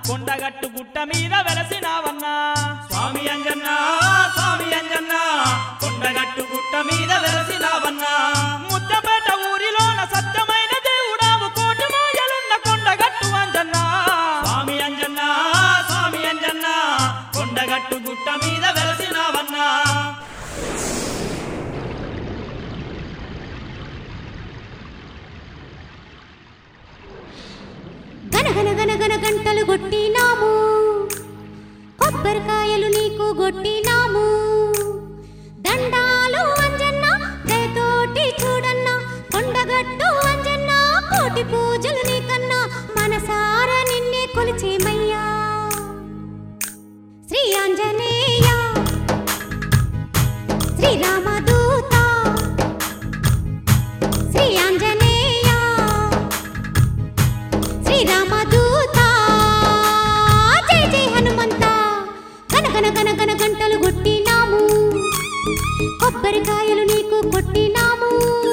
కొండగట్టు గుట్ట మీద వెలసినావన్నా స్వామి అంజన్న స్వామి అంజన్న కొండగట్టు గుట్ట మీద వెలసినావన్నా ముద్దపేట ఊరిలోన సత్యమైన దేవుడావు కోటి మాయలున్న కొండగట్టు అంజన్నా స్వామి అంజన్న స్వామి అంజన్న కొండగట్టు గుట్ట మీద వెలసినావన్నా గనగన గనగన గంటలు కొట్టినాము కొబ్బరికాయలు నీకు కొట్టినాము దండాలు అంజన్న దయతోటి చూడన్న కొండగట్టు అంజన్న కోటి పూజలు నీకన్నా మనసార నిన్నే కొలిచేమయ్యా శ్రీ ఆంజనేయ శ్రీరామదూత శ్రీ ఆంజనేయ శ్రీరామదూత జై జై హనుమంత గన గన గన గన గంటలు కొట్టినాము కొబ్బరికాయలు నీకు కొట్టినాము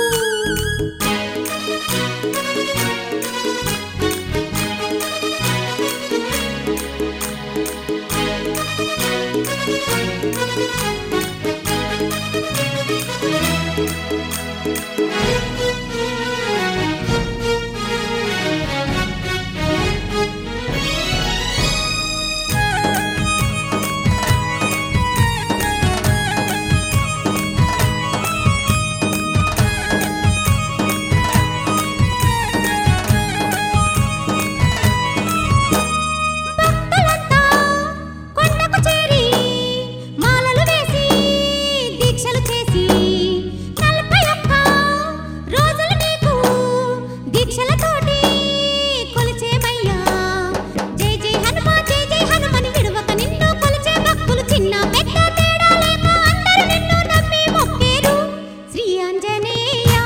భక్తులంతా కొండకు చేరి మాలలు వేసి దీక్షలు చేసి నలభై ఒక్క రోజులు నీకు దీక్షలతోటి కొలిచేమయ్యా జై జై హనుమ జై జై హనుమని విడువక నిన్ను కొలిచే భక్తులు చిన్న పెద్ద తేడా లేక అందరూ నిన్ను నమ్మి మొక్కేరు శ్రీ ఆంజనేయ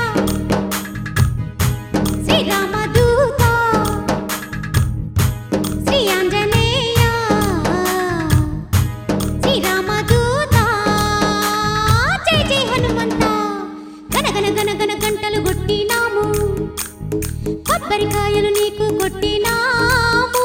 శ్రీరామదూత శ్రీ ఆంజనేయ శ్రీరామదూత జై జై హనుమంత గన గన గన గన గంటలు కొట్టినాము కొబ్బరికాయలు నీకు కొట్టినాము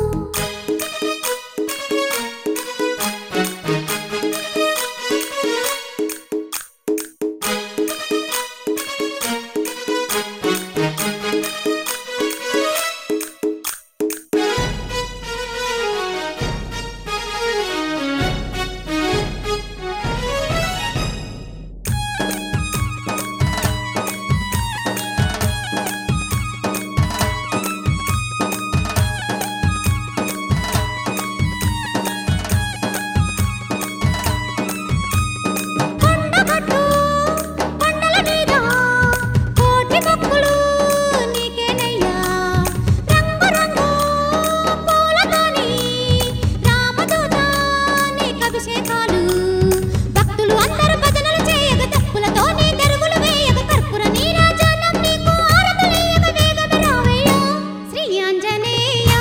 కొండగట్టు కొండల మీద కోటి మొక్కులు నీకేనయ్యా రంగు రంగు పూలతోని రామదూత నీకు అభిషేకాలు భక్తులు అందరూ భజనలు చేయగ తప్పులతోని దరుగులు వేయగ కర్పూర నీరాజనం నీకు ఆరతులేయగ వేగమే రావయ్యా శ్రీ ఆంజనేయ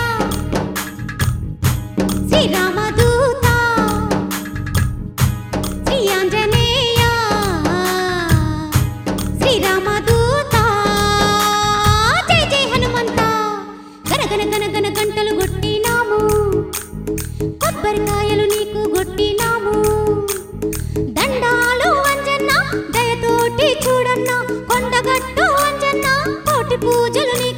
శ్రీరామదూత శ్రీ ఆంజనేయ శ్రీరామదూత జై జై హనుమంత గన గన గన గన గంటలు కొట్టినాము కొబ్బరికాయలు నీకు కొట్టినాము దండాలు అంజన్న దయతోటి చూడన్న కొండగట్టు అంజన్న కోటి పూజలు నీ